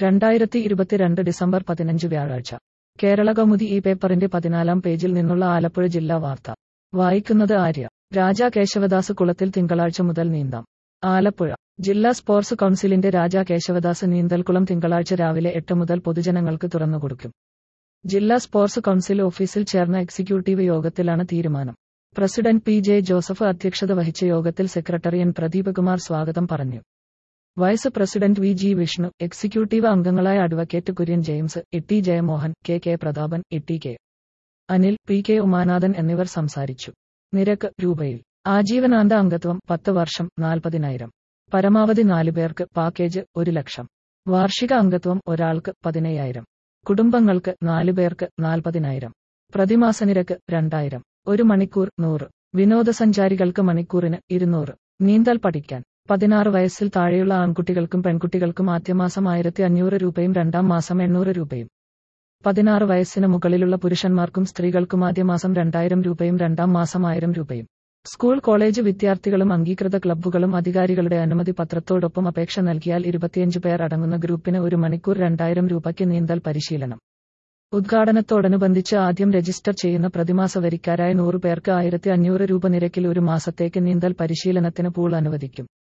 രണ്ടായിരത്തി ഇരുപത്തിരണ്ട് ഡിസംബർ പതിനഞ്ച് വ്യാഴാഴ്ച കേരള കൗമുദി ഈ പേപ്പറിന്റെ പതിനാലാം പേജിൽ നിന്നുള്ള ആലപ്പുഴ ജില്ലാ വാർത്ത വായിക്കുന്നത് ആര്യ രാജാ കേശവദാസ് കുളത്തിൽ തിങ്കളാഴ്ച മുതൽ നീന്താം ആലപ്പുഴ ജില്ലാ സ്പോർട്സ് കൗൺസിലിന്റെ രാജാ കേശവദാസ് നീന്തൽക്കുളം തിങ്കളാഴ്ച രാവിലെ എട്ട് മുതൽ പൊതുജനങ്ങൾക്ക് തുറന്നുകൊടുക്കും ജില്ലാ സ്പോർട്സ് കൗൺസിൽ ഓഫീസിൽ ചേർന്ന എക്സിക്യൂട്ടീവ് യോഗത്തിലാണ് തീരുമാനം പ്രസിഡന്റ് പി ജെ ജോസഫ് അധ്യക്ഷത വഹിച്ച യോഗത്തിൽ സെക്രട്ടറി എൻ പ്രദീപ് കുമാർ സ്വാഗതം പറഞ്ഞു vice president V G Vishnu executive അംഗങ്ങളായ advocate Kurian James E T Jayamohan K K Prathapan E T K Anil P K Umanathan എന്നിവർ സംസാരിച്ചു നിരക്ക് രൂപയിൽ ആജീവനാന്ത അംഗത്വം പത്ത് വർഷം നാൽപ്പതിനായിരം പരമാവധി നാല് പേർക്ക് പാക്കേജ് ഒരു ലക്ഷം വാർഷിക അംഗത്വം ഒരാൾക്ക് പതിനയ്യായിരം കുടുംബങ്ങൾക്ക് നാലു പേർക്ക് നാൽപ്പതിനായിരം പ്രതിമാസ നിരക്ക് രണ്ടായിരം ഒരു മണിക്കൂർ നൂറ് വിനോദസഞ്ചാരികൾക്ക് മണിക്കൂറിന് ഇരുന്നൂറ് നീന്തൽ പഠിക്കാൻ പതിനാറ് വയസ്സിൽ താഴെയുള്ള ആൺകുട്ടികൾക്കും പെൺകുട്ടികൾക്കും ആദ്യമാസം ആയിരത്തി അഞ്ഞൂറ് രൂപയും രണ്ടാം മാസം എണ്ണൂറ് രൂപയും പതിനാറ് വയസ്സിന് മുകളിലുള്ള പുരുഷന്മാർക്കും സ്ത്രീകൾക്കും ആദ്യ മാസം രണ്ടായിരം രൂപയും രണ്ടാം മാസം ആയിരം രൂപയും സ്കൂൾ കോളേജ് വിദ്യാർത്ഥികളും അംഗീകൃത ക്ലബ്ബുകളും അധികാരികളുടെ അനുമതി പത്രത്തോടൊപ്പം അപേക്ഷ നൽകിയാൽ ഇരുപത്തിയഞ്ച് പേർ അടങ്ങുന്ന ഗ്രൂപ്പിന് ഒരു മണിക്കൂർ രണ്ടായിരം രൂപയ്ക്ക് നീന്തൽ പരിശീലനം ഉദ്ഘാടനത്തോടനുബന്ധിച്ച് ആദ്യം രജിസ്റ്റർ ചെയ്യുന്ന പ്രതിമാസ വരിക്കാരായ നൂറ് പേർക്ക് ആയിരത്തി അഞ്ഞൂറ് രൂപ നിരക്കിൽ ഒരു മാസത്തേക്ക് നീന്തൽ പരിശീലനത്തിന് പൂൾ അനുവദിക്കും